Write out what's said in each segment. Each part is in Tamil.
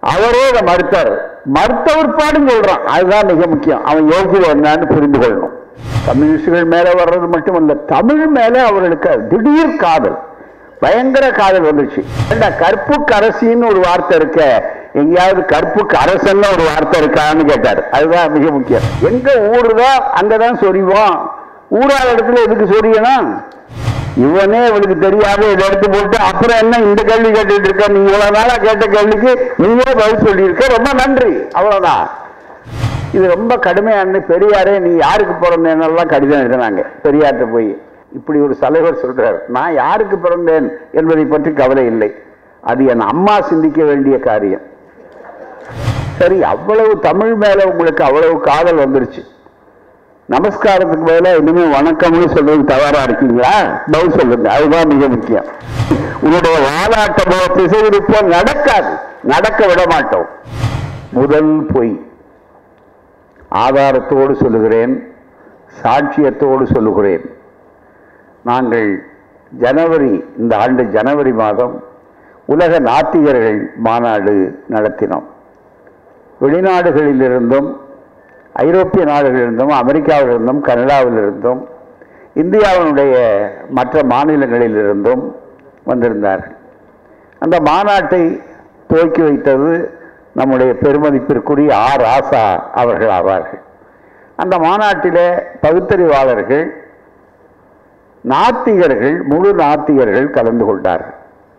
அவரே அதை மறுத்தார் மறுத்த பிற்பாடும் சொல்றான் அதுதான் மிக முக்கியம் அவன் யோகியம் என்னன்னு புரிந்து கொள்ளணும் கம்யூனிஸ்டுகள் மேல வர்றது மட்டுமல்ல தமிழ் மேல அவர்களுக்கு திடீர் காதல் பயங்கர காதல் வந்துச்சு ஏண்டா கற்புக்கு அரசின்னு ஒரு வார்த்தை இருக்க எங்கேயாவது கற்புக்கு அரசன்னு ஒரு வார்த்தை இருக்கான்னு கேட்டார் அதுதான் மிக முக்கியம் எங்க ஊருதான் அங்கதான் சொரிவோம் ஊராத இடத்துல எதுக்கு சொரியணும் இவனே இவனுக்கு தெரியாத இதை எடுத்து போட்டு அப்புறம் என்ன இந்த கேள்வி கேட்டுட்டு இருக்க நீ இவ்வளவு நாளா கேட்ட கேள்விக்கு நீயே பதில் சொல்லியிருக்க ரொம்ப நன்றி அவ்வளவுதான் இது ரொம்ப கடுமையான பெரியாரே நீ யாருக்கு பிறந்தேன்னெல்லாம் கடிதம் எழுதினாங்க பெரியார்கிட்ட போய் இப்படி ஒரு தலைவர் சொல்றார் நான் யாருக்கு பிறந்தேன் என்பதை பற்றி கவலை இல்லை அது என் அம்மா சிந்திக்க வேண்டிய காரியம் சரி அவ்வளவு தமிழ் மேல உங்களுக்கு அவ்வளவு காதல் வந்துருச்சு நமஸ்காரத்துக்கு மேல இனிமே வணக்கம்னு சொல்றது தவறா இருக்கீங்களா பதில் சொல்லுங்க அதுதான் மிக முக்கியம் உன்னுடைய வாலாட்டமோ திசைவிருப்போ நடக்காது நடக்க விட மாட்டோம் முதல் பொய் ஆதாரத்தோடு சொல்லுகிறேன் சாட்சியத்தோடு சொல்லுகிறேன் நாங்கள் ஜனவரி இந்த ஆண்டு ஜனவரி மாதம் உலக நாத்திகர்கள் மாநாடு நடத்தினோம் வெளிநாடுகளிலிருந்தும் ஐரோப்பிய நாடுகளிலிருந்தும் அமெரிக்காவிலிருந்தும் கனடாவிலிருந்தும் இந்தியாவினுடைய மற்ற மாநிலங்களிலிருந்தும் வந்திருந்தார்கள் அந்த மாநாட்டை துவக்கி வைத்தது நம்முடைய பெருமதிப்பிற்குரிய ஆர் ராசா அவர்கள் ஆவார்கள் அந்த மாநாட்டிலே பகுத்தறிவாளர்கள் நாத்திகர்கள் முழு நாத்திகர்கள் கலந்து கொண்டார்கள்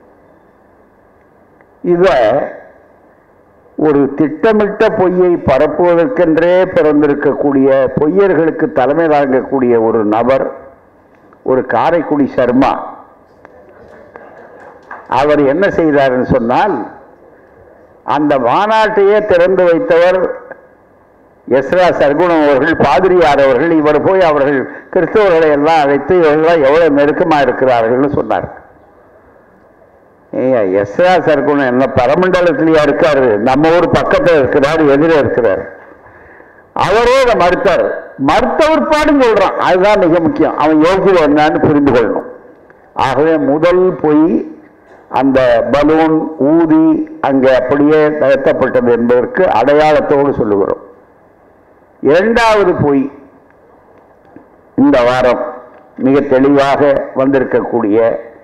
இத ஒரு திட்டமிட்ட பொய்யை பரப்புவதற்கென்றே பிறந்திருக்கக்கூடிய பொய்யர்களுக்கு தலைமை தாங்கக்கூடிய ஒரு நபர் ஒரு காரைக்குடி சர்மா அவர் என்ன செய்தார்னு சொன்னால் அந்த மாநாட்டையே திறந்து வைத்தவர் எஸ்ரா சர்க்குணம் அவர்கள் பாதிரியார் அவர்கள் இவர் போய் அவர்கள் கிறிஸ்தவர்களை எல்லாம் அழைத்து இவர்களாம் எவ்வளவு நெருக்கமா இருக்கிறார்கள்னு சொன்னார் ஏய்யா எஸ்ரா சர்க்குணம் என்ன பரமண்டலத்திலேயா இருக்காரு நம்ம ஊர் பக்கத்துல இருக்கிறார் எதிரே இருக்கிறார் அவரே அதை மறுத்தார் மறுத்த பிற்பாடும் சொல்றான் அதுதான் மிக முக்கியம் அவன் யோகியம் என்னன்னு புரிந்து கொள்ளணும் ஆகவே முதல் பொய் அந்த பலூன் ஊதி அங்கே அப்படியே நிறுத்தப்பட்டது என்பதற்கு அடையாளத்தோடு சொல்லுகிறோம் இரண்டாவது பொய் இந்த வாரம் மிக தெளிவாக வந்திருக்கக்கூடிய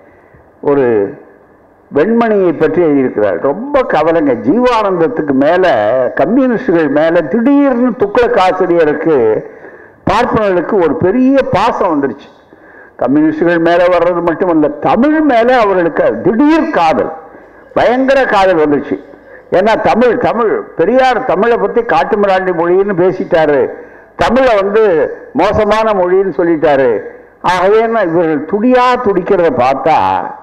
ஒரு வெண்மணியை பற்றி எழுதியிருக்கிறார் ரொம்ப கவலைங்க ஜீவானந்தத்துக்கு மேல கம்யூனிஸ்டுகள் மேல திடீர்னு துக்ளக் ஆசிரியருக்கு பார்ப்பனர்களுக்கு ஒரு பெரிய பாசம் வந்துருச்சு கம்யூனிஸ்டுகள் மேல வர்றது மட்டுமல்ல தமிழ் மேல அவர்களுக்கு திடீர் காதல் பயங்கர காதல் வந்துருச்சு ஏன்னா தமிழ் தமிழ் பெரியார் தமிழை பத்தி காட்டுமிராண்டி மொழின்னு பேசிட்டாரு தமிழை வந்து மோசமான மொழின்னு சொல்லிட்டாரு ஆகவே நான் இவர்கள் துடியா துடிக்கிறத பார்த்தா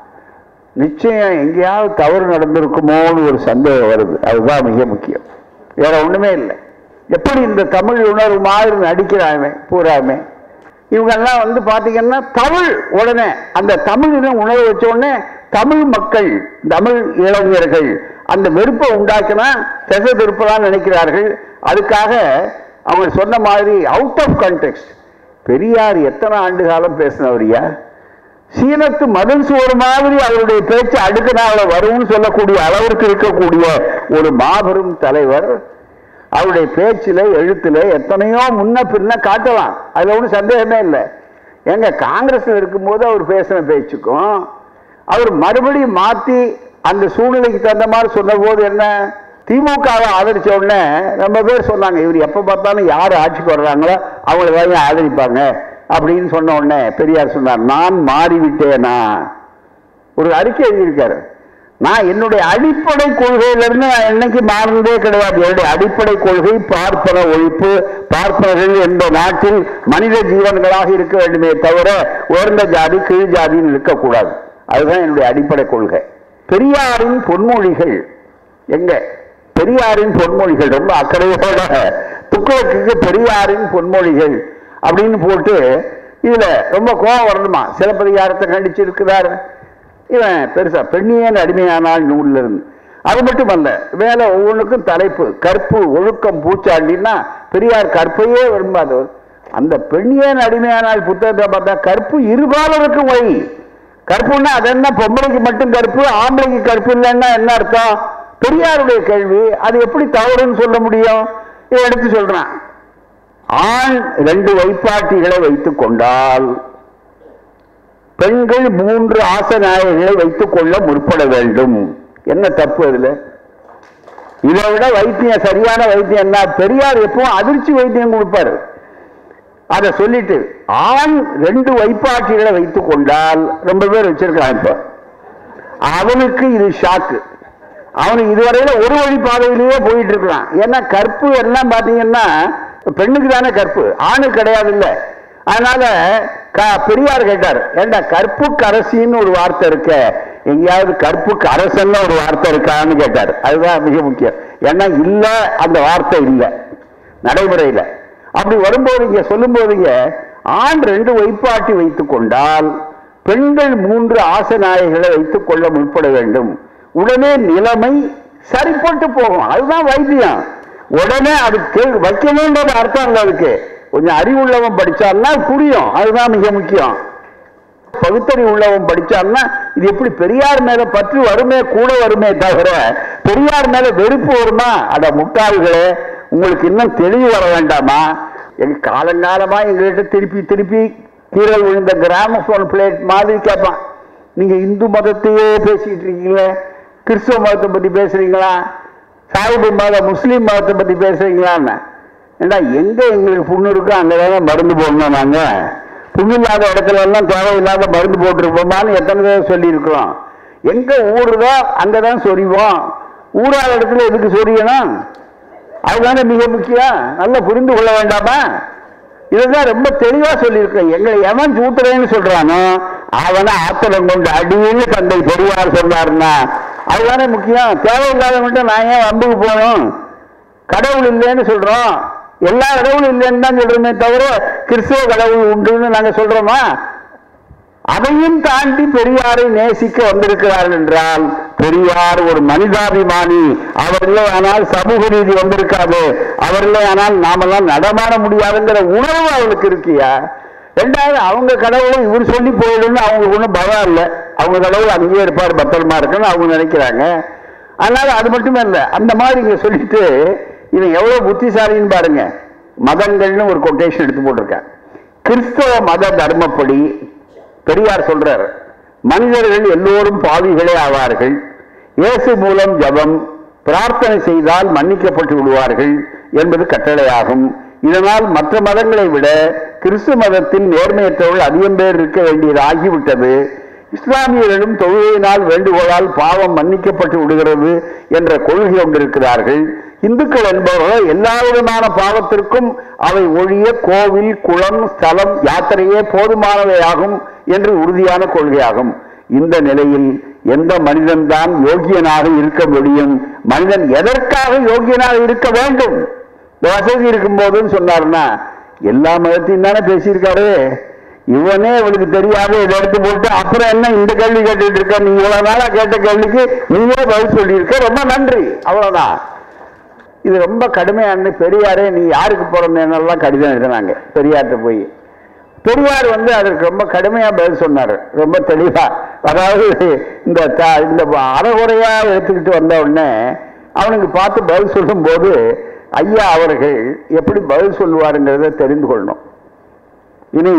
நிச்சயம் எங்கேயாவது தவறு நடந்திருக்குமோன்னு ஒரு சந்தேகம் வருது அதுதான் மிக முக்கியம் வேற ஒண்ணுமே இல்லை எப்படி இந்த தமிழ் உணர்வு மாதிரி நடிக்கிறாங்க பூராமே இவங்கெல்லாம் வந்து பாத்தீங்கன்னா தமிழ் உடனே அந்த தமிழினம் உணர்வு வச்ச உடனே தமிழ் மக்கள் தமிழ் இளைஞர்கள் அந்த வெறுப்பை உண்டாக்கினா திசை திருப்பலாம் நினைக்கிறார்கள் அதுக்காக அவங்க சொன்ன மாதிரி அவுட் ஆஃப் கான்டெக்ட் பெரியார் எத்தனை ஆண்டு காலம் பேசினவரியா சீனத்து மதன் சுவர் மாதிரி அவருடைய பேச்சு அடுத்த நாள்ல வரும்னு சொல்லக்கூடிய அளவிற்கு இருக்கக்கூடிய ஒரு மாபெரும் தலைவர் அவருடைய பேச்சில் எழுத்துல எத்தனையோ முன்ன பின்ன காட்டலாம் அதுல ஒன்றும் சந்தேகமே இல்லை எங்க காங்கிரஸ்ல இருக்கும்போது அவர் பேசின பேச்சுக்கும் அவர் மறுபடியும் மாத்தி அந்த சூழ்நிலைக்கு தகுந்த மாதிரி சொன்ன போது என்ன திமுகவை ஆதரிச்ச உடனே ரொம்ப பேர் சொன்னாங்க இவர் எப்ப பார்த்தாலும் யார் ஆட்சிக்கு வர்றாங்களோ அவங்களை தான் ஆதரிப்பாங்க அப்படின்னு சொன்ன உடனே பெரியார் சொன்னார் நான் மாறிவிட்டேனா ஒரு அறிக்கை எழுதியிருக்காரு நான் என்னுடைய அடிப்படை கொள்கையிலிருந்து நான் என்னைக்கு மாறினதே கிடையாது என்னுடைய அடிப்படை கொள்கை பார்ப்பன ஒழிப்பு பார்ப்பனர்கள் என்ற நாட்டில் மனித ஜீவன்களாக இருக்க வேண்டுமே தவிர உயர்ந்த ஜாதி கீழ் ஜாதின்னு இருக்கக்கூடாது அதுதான் என்னுடைய அடிப்படை கொள்கை பெரியாரின் பொன்மொழிகள் எங்க பெரியாரின் பொன்மொழிகள் ரொம்ப அக்கறையோட துக்ளக்கு பெரியாரின் பொன்மொழிகள் அப்படின்னு போட்டு இதுல ரொம்ப கோபம் வரணுமா சிலப்பதிகாரத்தை கண்டிச்சு இருக்கிறார் இவன் பெருசா பெண்ணியன் அடிமையானால் நூல்ல இருந்து அது மட்டுமல்ல வேலை ஒவ்வொன்றுக்கும் தலைப்பு கற்பு ஒழுக்கம் பூச்சாண்டின்னா பெரியார் கற்பையே விரும்பாதவர் அந்த பெண்ணியன் அடிமையானால் புத்தகத்தை பார்த்தா கற்பு இருபாலருக்கும் வழி கற்புன்னா அது என்ன பொம்பளைக்கு மட்டும் கற்பு ஆம்பளைக்கு கற்பு இல்லைன்னா என்ன அர்த்தம் பெரியாருடைய கேள்வி அது எப்படி தவறுன்னு சொல்ல முடியும் இதை எடுத்து சொல்றான் ஆண் ரெண்டு வைப்பாட்டிகளை வைத்துக் கொண்டால் பெண்கள் மூன்று ஆசநாயகங்களை வைத்துக் கொள்ள முற்பட வேண்டும் என்ன தப்பு அதுல இதை விட வைத்தியம் சரியான வைத்தியம் என்ன பெரியார் எப்பவும் அதிர்ச்சி வைத்தியம் கொடுப்பாரு அதை சொல்லிட்டு ஆண் ரெண்டு வைப்பாட்டிகளை வைத்துக் கொண்டால் ரொம்ப பேர் வச்சிருக்கான் இப்ப அவனுக்கு இது ஷாக்கு அவனுக்கு இதுவரையில ஒரு வழி பாதையிலேயே போயிட்டு இருக்கான் ஏன்னா கற்பு எல்லாம் பாத்தீங்கன்னா பெண்ணுக்கு தானே கற்பு ஆணுக்கு கிடையாது இல்ல அதனால க- பெரியார் கேட்டார் ஏண்டா கற்புக்கு அரசின்னு ஒரு வார்த்தை இருக்க எங்கேயாவது கற்புக்கு அரசன்னு ஒரு வார்த்தை இருக்கான்னு கேட்டார் அதுதான் மிக முக்கியம் ஏன்னா இல்ல அந்த வார்த்தை இல்லை நடைமுறையில் அப்படி வரும்போது இங்க சொல்லும்போது இங்க ஆண் ரெண்டு வைப்பாட்டி வைத்துக் கொண்டால் பெண்கள் மூன்று ஆசநாயகளை வைத்துக் கொள்ள முற்பட வேண்டும் உடனே நிலைமை சரிப்பட்டு போகும் அதுதான் வைத்தியம் உடனே அது கே- வைக்கணும்ன்றது அர்த்தம் இல்லை அதுக்கு கொஞ்சம் அறிவுள்ளவன் படிச்சான்னா புரியும் அதுதான் மிக முக்கியம் பகுத்தறி உள்ளவன் படிச்சான்னா இது எப்படி பெரியார் மேல பற்று வருமே கூட வருமே தவிர பெரியார் மேல வெறுப்பு வருமா அட முட்டாள்களே உங்களுக்கு இன்னும் தெளிவு வர வேண்டாமா எங்க காலங்காலமா எங்ககிட்ட திருப்பி திருப்பி கீழே விழுந்த கிராமபோன் பிளேட் மாதிரி கேட்பான் நீங்க இந்து மதத்தையே பேசிட்டு இருக்கீங்களே கிறிஸ்துவ மதத்தை பத்தி பேசுறீங்களா சாயிபு மதம் முஸ்லீம் மதத்தை பத்தி பேசுறீங்களான்னு ஏண்டா எங்க எங்களுக்கு புண்ணு இருக்கோ அங்கதானே மருந்து போடணும் நாங்க புண்ணு இல்லாத இடத்துல எல்லாம் தேவையில்லாத மருந்து போட்டிருப்போமான்னு எத்தனை தடவை சொல்லியிருக்கிறோம் எங்க ஊருதோ அங்கதான் சொரிவோம் ஊராத இடத்துல எதுக்கு சொரியணும் அதுதானே மிக முக்கியம் நல்லா புரிந்து கொள்ள வேண்டாமா இதுதான் ரொம்ப தெளிவா சொல்லியிருக்கேன் எங்களை எவன் சூத்துறேன்னு சொல்றானோ அவனை ஆத்திரம் கொண்டு அடின்னு தந்தை பெரியார் சொன்னாருன்னா அதுதானே முக்கியம் தேவையில்லாதவன்ட்ட நான் ஏன் வம்புக்கு போகணும் கடவுள் இல்லைன்னு சொல்றோம் எல்லா கடவுளும் இல்லைன்னு தான் சொல்றோமே தவிர கிறிஸ்துவ கடவுள் உண்டுன்னு நாங்க சொல்றோமா அதையும் தாண்டி பெரியாரை நேசிக்க வந்திருக்கிறார்கள் என்றால் பெரியார் ஒரு மனிதாபிமானி அவர்களே ஆனால் சமூக நீதி வந்திருக்காது அவர்களே ஆனால் நாமெல்லாம் நடமாட முடியாதுங்கிற உணர்வு அவளுக்கு இருக்கியா ரெண்டாவது அவங்க கடவுளை இவர் சொல்லி போயிடுன்னு அவங்களுக்கு ஒன்றும் பயம் இல்லை அவங்க கடவுள் அங்கேயே இருப்பார் பத்திரமா இருக்குன்னு அவங்க நினைக்கிறாங்க அதனால அது மட்டுமே இல்லை அந்த மாதிரி இங்க சொல்லிட்டு இவன் எவ்வளவு புத்திசாலின்னு பாருங்க மதங்கள்னு ஒரு கொட்டேஷன் எடுத்து போட்டிருக்கேன் கிறிஸ்தவ மத தர்மப்படி பெரியார் சொல்றார் மனிதர்கள் எல்லோரும் பாவிகளே ஆவார்கள் இயேசு மூலம் ஜெபம் பிரார்த்தனை செய்தால் மன்னிக்கப்பட்டு விடுவார்கள் என்பது கட்டளையாகும் இதனால் மற்ற மதங்களை விட கிறிஸ்து மதத்தில் நேர்மையற்றவர்கள் அதிகம் பேர் இருக்க வேண்டியது ஆகிவிட்டது இஸ்லாமியர்களும் தொழுகையினால் வேண்டுகோளால் பாவம் மன்னிக்கப்பட்டு விடுகிறது என்ற கொள்கை கொண்டிருக்கிறார்கள் இந்துக்கள் என்பவர்கள் எல்லா விதமான பாவத்திற்கும் அவை ஒழிய கோவில் குளம் ஸ்தலம் யாத்திரையே போதுமானவையாகும் என்று உறுதியான கொள்கையாகும் இந்த நிலையில் எந்த மனிதன்தான் யோகியனாக இருக்க முடியும் மனிதன் எதற்காக யோகியனாக இருக்க வேண்டும் இந்த வசதி இருக்கும் போதுன்னு சொன்னாருன்னா எல்லா மதத்தையும் தானே பேசியிருக்காரு இவனே இவனுக்கு தெரியாத இதை எடுத்து போட்டு அப்புறம் என்ன இந்த கேள்வி கேட்டுட்டு இருக்க நீ இவ்வளவு நாளா கேட்ட கேள்விக்கு நீயே பதில் சொல்லியிருக்க ரொம்ப நன்றி அவ்வளவுதான் இது ரொம்ப கடுமையான பெரியாரே நீ யாருக்கு பிறந்தேன்னெல்லாம் கடிதம் எழுதினாங்க பெரியார்கிட்ட போய் பெரியார் வந்து அதற்கு ரொம்ப கடுமையா பதில் சொன்னார் ரொம்ப தெளிவா அதாவது இந்த த- இந்த அறகுறையா எடுத்துக்கிட்டு வந்த உடனே அவனுக்கு பார்த்து பதில் சொல்லும்போது ஐயா அவர்கள் எப்படி பதில் சொல்லுவாருங்கிறத தெரிந்து கொள்ளணும் இனி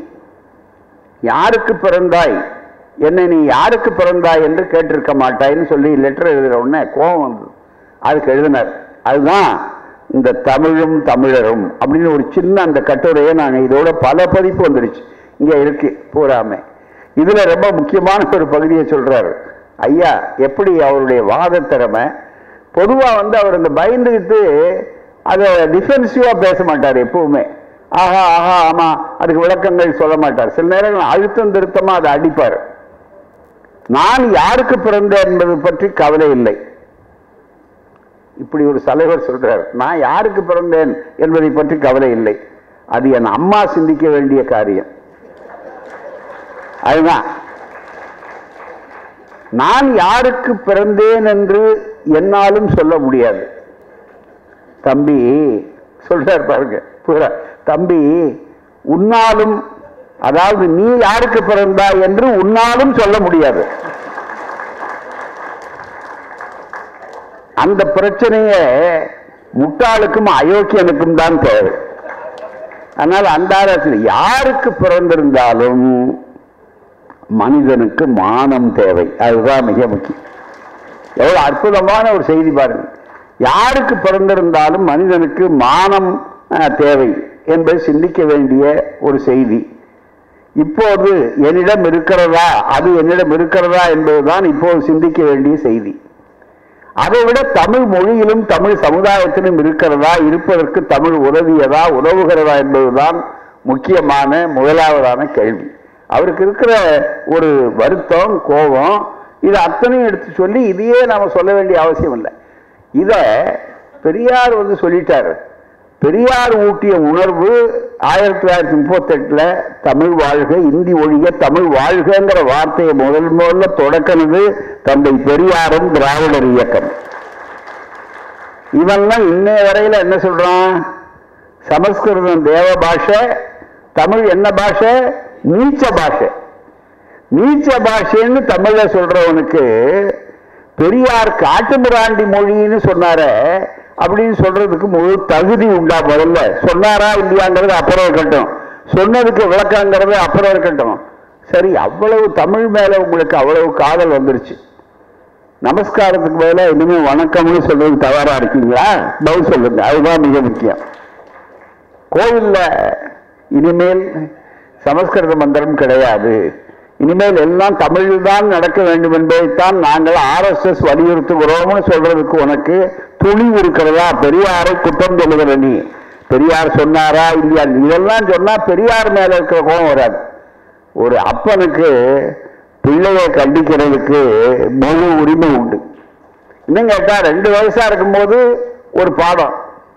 யாருக்கு பிறந்தாய் என்னை நீ யாருக்கு பிறந்தாய் என்று கேட்டிருக்க மாட்டாய்ன்னு சொல்லி லெட்டர் எழுதுற உடனே கோபம் வந்தது அதுக்கு எழுதினார் அதுதான் இந்த தமிழும் தமிழரும் அப்படின்னு ஒரு சின்ன அந்த கட்டுரையை நாங்கள் இதோட பல பதிப்பு வந்துருச்சு இங்க இருக்கு பூராமே இதுல ரொம்ப முக்கியமான ஒரு பகுதியை சொல்றாரு ஐயா எப்படி அவருடைய வாத திறமை பொதுவா வந்து அவர் இந்த பயந்துக்கிட்டு அதை டிஃபென்சிவா பேச மாட்டார் எப்பவுமே ஆஹா ஆஹா ஆமா அதுக்கு விளக்கங்கள் சொல்ல மாட்டார் சில நேரங்கள் அழுத்தம் திருத்தமா அதை அடிப்பார் நான் யாருக்கு பிறந்தேன் என்பது பற்றி கவலை இல்லை இப்படி ஒரு தலைவர் சொல்றார் நான் யாருக்கு பிறந்தேன் என்பதை பற்றி கவலை இல்லை அது என் அம்மா சிந்திக்க வேண்டிய காரியம் அதுதான் நான் யாருக்கு பிறந்தேன் என்று என்னாலும் சொல்ல முடியாது தம்பி சொல்றார் பாருங்க புரியுதா? தம்பி உன்னாலும் அதாவது நீ யாருக்கு பிறந்தாய் என்று உன்னாலும் சொல்ல முடியாது அந்த பிரச்சனையை முட்டாளுக்கும் அயோக்கியனுக்கும் தான் தேவை அதனால அந்த அரசியல் யாருக்கு பிறந்திருந்தாலும் மனிதனுக்கு மானம் தேவை அதுதான் மிக முக்கியம் எவ்வளவு அற்புதமான ஒரு செய்தி பாருங்க யாருக்கு பிறந்திருந்தாலும் மனிதனுக்கு மானம் அஹ், தேவை என்பதை சிந்திக்க வேண்டிய ஒரு செய்தி இப்போது என்னிடம் இருக்கிறதா அது என்னிடம் இருக்கிறதா என்பதுதான் இப்போது சிந்திக்க வேண்டிய செய்தி அதை விட தமிழ் மொழியிலும் தமிழ் சமுதாயத்திலும் இருக்கிறதா இருப்பதற்கு தமிழ் உதவியதா உதவுகிறதா என்பதுதான் முக்கியமான முதலாவதான கேள்வி அவருக்கு இருக்கிற ஒரு வருத்தம் கோபம் இது அத்தனையும் எடுத்து சொல்லி இதையே நாம சொல்ல வேண்டிய அவசியம் இல்லை இதை பெரியார் வந்து சொல்லிட்டாரு பெரியார் ஊட்டிய உணர்வு ஆயிரத்தி தொள்ளாயிரத்தி முப்பத்தெட்டுல தமிழ் வாழ்க இந்தி ஒழிக தமிழ் வாழ்கங்கிற வார்த்தையை முதல் முதல்ல தொடக்கினது தந்தை பெரியாரும் திராவிடர் இயக்கம் இவன்லாம் இன்னைய வரையில என்ன சொல்றான் சமஸ்கிருதம் தேவ பாஷை தமிழ் என்ன பாஷை நீச்ச பாஷை நீச்ச பாஷைன்னு தமிழ்ல சொல்றவனுக்கு பெரியார் காட்டுமிராண்டி மொழின்னு சொன்னாரே அப்படின்னு சொல்றதுக்கு முழு தகுதி உண்டா முதல்ல சொன்னாரா இல்லையாங்கிறது அப்புறம் இருக்கட்டும் சொன்னதுக்கு விளக்கங்கிறது அப்புறம் இருக்கட்டும் சரி அவ்வளவு தமிழ் மேல உங்களுக்கு அவ்வளவு காதல் வந்துருச்சு நமஸ்காரத்துக்கு மேல இனிமே வணக்கம்னு சொல்றது தவறா இருக்கீங்களா பதில் சொல்லுங்க அதுதான் மிக முக்கியம் கோவில்ல இனிமேல் சமஸ்கிருத மந்திரம் கிடையாது இனிமேல் எல்லாம் தமிழில் தான் நடக்க வேண்டும் என்பதைத்தான் நாங்கள் ஆர்எஸ்எஸ் வலியுறுத்துகிறோம்னு சொல்றதுக்கு உனக்கு துணிவு இருக்கிறதா பெரியாரை குற்றம் சொல்லுகிற நீ பெரியார் சொன்னாரா இல்லையா இதெல்லாம் சொன்னா பெரியார் மேல இருக்கிற கோபம் வராது ஒரு அப்பனுக்கு பிள்ளையை கண்டிக்கிறதுக்கு முழு உரிமை உண்டு இன்னும் கேட்டா ரெண்டு வயசா இருக்கும்போது ஒரு பாடம்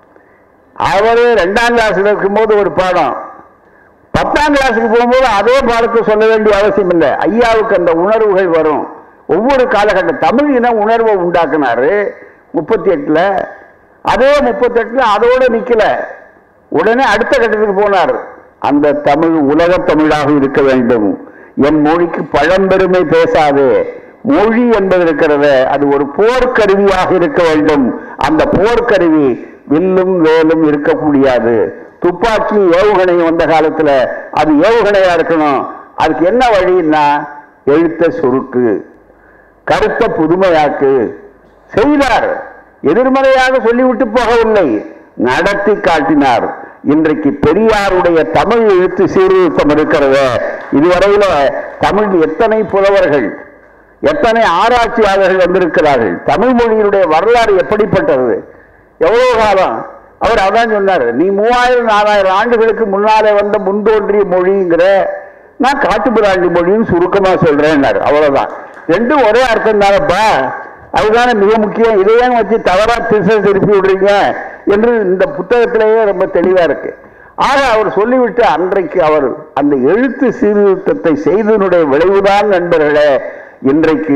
அவரு ரெண்டாம் கிளாஸ்ல இருக்கும்போது ஒரு பாடம் பத்தாம் கிளாஸுக்கு போகும்போது அதே பாடத்தை சொல்ல வேண்டிய அவசியம் இல்லை ஐயாவுக்கு அந்த உணர்வுகள் வரும் ஒவ்வொரு காலகட்ட தமிழ் இன உணர்வை உண்டாக்குனாரு முப்பத்தி எட்டுல அதே முப்பத்தி எட்டுல அதோட நிக்கல உடனே அடுத்த கட்டத்துக்கு போனார் அந்த தமிழ் உலக தமிழாக இருக்க வேண்டும் என் மொழிக்கு பழம்பெருமை பேசாது மொழி என்பது இருக்கிறத அது ஒரு போர்க்கருவியாக இருக்க வேண்டும் அந்த போர்க்கருவி வில்லும் வேலும் இருக்க முடியாது துப்பாக்கி ஏவுகணை வந்த காலத்துல அது ஏவுகணையா இருக்கணும் அதுக்கு என்ன வழின்னா எழுத்த சுருக்கு கருத்த புதுமையாக்கு செய்தார் எதிர்மறையாக சொல்லிவிட்டு போகவில்லை நடத்தி காட்டினார் இன்றைக்கு பெரியாருடைய தமிழ் எழுத்து சீர்திருத்தம் இருக்கிறத இதுவரையில தமிழ் எத்தனை புலவர்கள் எத்தனை ஆராய்ச்சியாளர்கள் வந்திருக்கிறார்கள் தமிழ் மொழியினுடைய வரலாறு எப்படிப்பட்டது எவ்வளவு காலம் அவர் அதான் சொன்னார் நீ மூவாயிரம் நாலாயிரம் ஆண்டுகளுக்கு முன்னாலே வந்த முன்தோன்றிய மொழிங்கிற நான் காட்டுமிராண்டி மொழின்னு சுருக்கமா சொல்றேன்னாரு அவ்வளவுதான் ரெண்டும் ஒரே அர்த்தம் தானப்பா அதுதானே மிக முக்கியம் இதையும் வச்சு தவறா திசை திருப்பி விடுறீங்க என்று இந்த புத்தகத்திலேயே ரொம்ப தெளிவா இருக்கு ஆக அவர் சொல்லிவிட்டு அன்றைக்கு அவர் அந்த எழுத்து சீர்திருத்தத்தை செய்ததனுடைய விளைவுதான் நண்பர்களே இன்றைக்கு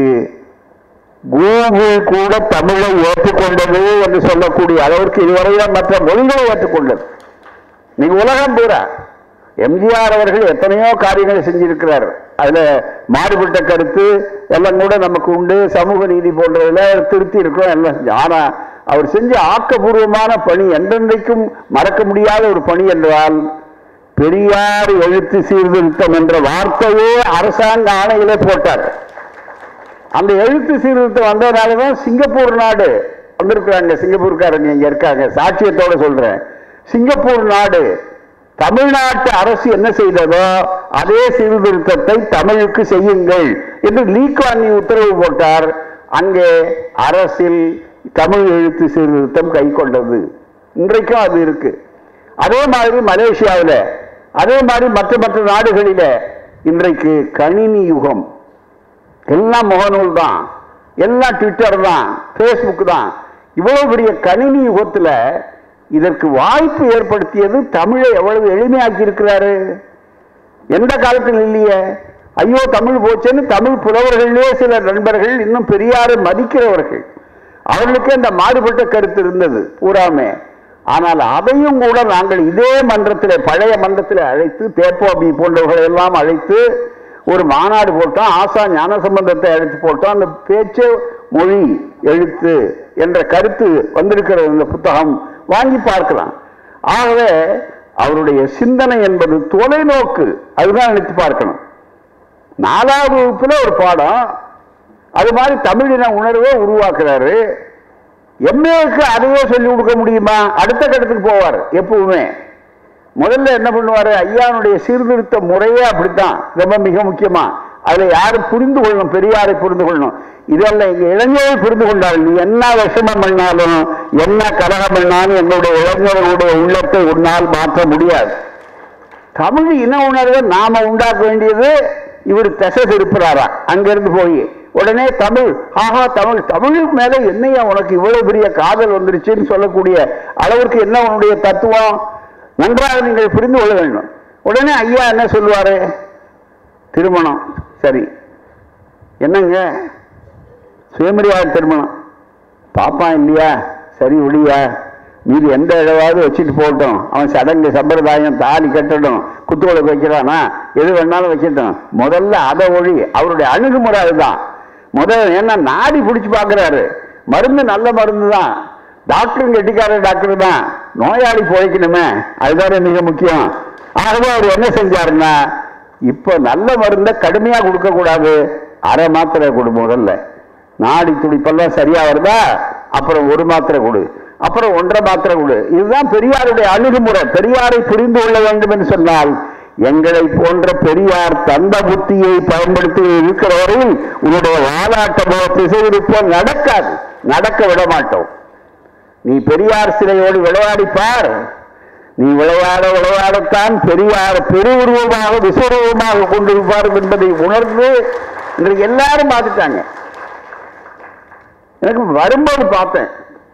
கூகுள் கூட தமிழை ஏற்றுக்கொண்டது என்று சொல்லக்கூடிய அளவிற்கு இதுவரையில் மற்ற மொழிகளை ஏற்றுக்கொண்டது நீங்க உலகம் பூரா எம்ஜிஆர் அவர்கள் எத்தனையோ காரியங்களை செஞ்சிருக்கிறார் அதுல மாறுபட்ட கருத்து எல்லாம் கூட நமக்கு உண்டு சமூக நீதி போன்றதுல திருத்தி இருக்கிறோம் எல்லாம் செஞ்சோம். ஆனா அவர் செஞ்ச ஆக்கப்பூர்வமான பணி என்றென்றைக்கும் மறக்க முடியாத ஒரு பணி என்றால் பெரியார் எழுத்து சீர்திருத்தம் என்ற வார்த்தையே அரசாங்க ஆணையிலே போட்டார் அந்த எழுத்து சீர்திருத்தம் வந்ததுனால தான் சிங்கப்பூர் நாடு வந்திருக்கிறாங்க சிங்கப்பூர்காரங்க இங்க இருக்காங்க சாட்சியத்தோட சொல்றேன் சிங்கப்பூர் நாடு தமிழ்நாட்டு அரசு என்ன செய்ததோ அதே சீர்திருத்தத்தை தமிழுக்கு செய்யுங்கள் என்று லீக்வானி உத்தரவு போட்டார் அங்கே அரசில் தமிழ் எழுத்து சீர்திருத்தம் கை கொண்டது இன்றைக்கும் அது இருக்கு அதே மாதிரி மலேசியாவில் அதே மாதிரி மற்ற மற்ற நாடுகளில இன்றைக்கு கணினி யுகம் எல்லாம் முகநூல் தான் எல்லாம் ட்விட்டர் தான் ஃபேஸ்புக் தான் இவ்வளவு பெரிய கணினி யுகத்துல இதற்கு வாய்ப்பு ஏற்படுத்தியது தமிழை எவ்வளவு எளிமையாக்கி இருக்கிறாரு எந்த காலத்தில் இல்லையே ஐயோ தமிழ் போச்சேன்னு தமிழ் புலவர்களே சில நண்பர்கள் இன்னும் பெரியாரை மதிக்கிறவர்கள் அவர்களுக்கு அந்த மாறுபட்ட கருத்து இருந்தது பூராமே ஆனால் அதையும் கூட நாங்கள் இதே மன்றத்தில் பழைய மன்றத்தில் அழைத்து தேப்போபி போன்றவர்களை எல்லாம் அழைத்து ஒரு மாநாடு போட்டோம் ஆசா ஞான சம்பந்தத்தை எடுத்து போட்டோம் அந்த பேச்சு மொழி எழுத்து என்ற கருத்து வந்திருக்கிறது இந்த புத்தகம் வாங்கி பார்க்கலாம் ஆகவே அவருடைய சிந்தனை என்பது தொலைநோக்கு அதுதான் நினைத்து பார்க்கணும் நாலாவது வகுப்புல ஒரு பாடம் அது மாதிரி தமிழின உணர்வை உருவாக்குறாரு எம்ஏக்கு அதையே சொல்லி கொடுக்க முடியுமா அடுத்த கட்டத்துக்கு போவார் எப்பவுமே முதல்ல என்ன பண்ணுவாரு ஐயானுடைய சீர்திருத்த முறையே அப்படித்தான் ரொம்ப மிக முக்கியமா அதுல யாரும் புரிந்து கொள்ளணும் பெரியாரை புரிந்து கொள்ளணும் இதெல்லாம் எங்க இளைஞர்கள் புரிந்து கொண்டால் நீ என்ன விஷமம் பண்ணாலும் என்ன கலகம் பண்ணாலும் என்னுடைய இளைஞர்களுடைய உள்ளத்தை உன்னால் மாற்ற முடியாது தமிழ் இன உணர்வை நாம உண்டாக்க வேண்டியது இவர் திசை திருப்புறாரா அங்கிருந்து போய் உடனே தமிழ் ஆஹா தமிழ் தமிழ் மேல என்னையா உனக்கு இவ்வளவு பெரிய காதல் வந்துருச்சுன்னு சொல்லக்கூடிய அளவிற்கு என்ன உன்னுடைய தத்துவம் நன்றாக நீங்கள் புரிந்து கொள்ள வேண்டும் உடனே ஐயா என்ன சொல்லுவாரு திருமணம் சரி என்னங்க சுயமரியாதை திருமணம் பாப்பான் இல்லையா சரி ஒளியா மீதி எந்த இடவாவது வச்சுட்டு போகட்டும் அவன் சடங்கு சம்பிரதாயம் தாலி கட்டணும் குத்துவிளக்கு வைக்கிறானா எது வேணாலும் வைக்கட்டும் முதல்ல அதை ஒழி அவருடைய அணுகுமுறை அதுதான் முதல்ல ஏன்னா நாடி பிடிச்சு பார்க்குறாரு மருந்து நல்ல மருந்து தான் டாக்டரும் கெட்டிக்கார டாக்டர் தான் நோயாளி பிழைக்கணுமே அதுதானே மிக முக்கியம் ஆகவே அவர் என்ன செஞ்சாருன்னா இப்போ நல்ல மருந்தை கடுமையா கொடுக்க கூடாது அரை மாத்திரை கொடு முதல்ல நாடி துடிப்பெல்லாம் சரியா வருதா அப்புறம் ஒரு மாத்திரை கொடு அப்புறம் ஒன்றரை மாத்திரை கொடு இதுதான் பெரியாருடைய அணுகுமுறை பெரியாரை புரிந்து கொள்ள வேண்டும் என்று சொன்னால் எங்களை போன்ற பெரியார் தந்த புத்தியை பயன்படுத்தி இருக்கிற வரையில் உன்னுடைய வாலாட்டமோ திசையிருப்போ நடக்காது நடக்க விட மாட்டோம் நீ பெரியார் சிலையோடு விளையாடி பார் நீ விளையாட விளையாடத்தான் பெரியார் பெருவுருவமாக விஸ்வரூபமாக கொண்டிருப்பார் என்பதை உணர்ந்து இன்றைக்கு எல்லாரும் பார்த்துட்டாங்க எனக்கு வரும்போது பார்த்தேன்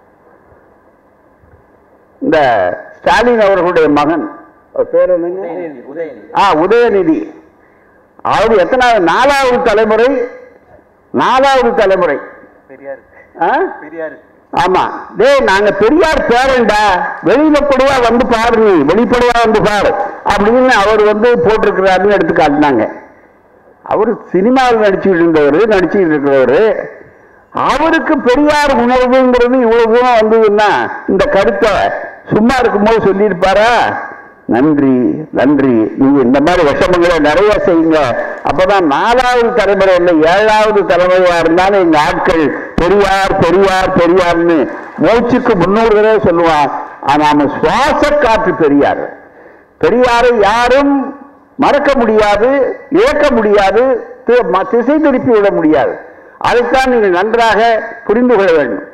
இந்த ஸ்டாலின் அவர்களுடைய மகன் அவர் பேர் என்னங்க ஆ உதயநிதி அவர் எத்தனாவது நாலாவது தலைமுறை நாலாவது தலைமுறை பெரியார் ஆ? பெரியார் ஆமா டேய் நாங்க பெரியார் பேரண்டா வெளியிலப்படியா வந்து பாரு நீ வெளிப்படையா வந்து பாரு அப்படின்னு அவர் வந்து போட்டிருக்கிறாருன்னு எடுத்து காட்டினாங்க அவர் சினிமாவில் நடிச்சுட்டு இருந்தவர் நடிச்சுட்டு இருக்கிறவர் அவருக்கு பெரியார் உணர்வுங்கிறது இவ்வளவு தூரம் வந்ததுன்னா இந்த கருத்தை சும்மா இருக்கும்போது சொல்லியிருப்பாரா நன்றி நன்றி நீங்க இந்த மாதிரி விஷமங்களை நிறைய செய்யுங்க அப்பதான் நாலாவது தலைமுறை இல்லை ஏழாவது தலைமுறையா இருந்தாலும் எங்க ஆட்கள் பெரியார் பெரியார் பெரியார்னு மூச்சுக்கு முன்னூறு தடவை சொல்லுவான் ஆனா நாம சுவாச காற்று பெரியார் பெரியாரை யாரும் மறக்க முடியாது இழக்க முடியாது தி- ம- திசை திருப்பி விட முடியாது அதைத்தான் நீங்கள் நன்றாக புரிந்து கொள்ள வேண்டும்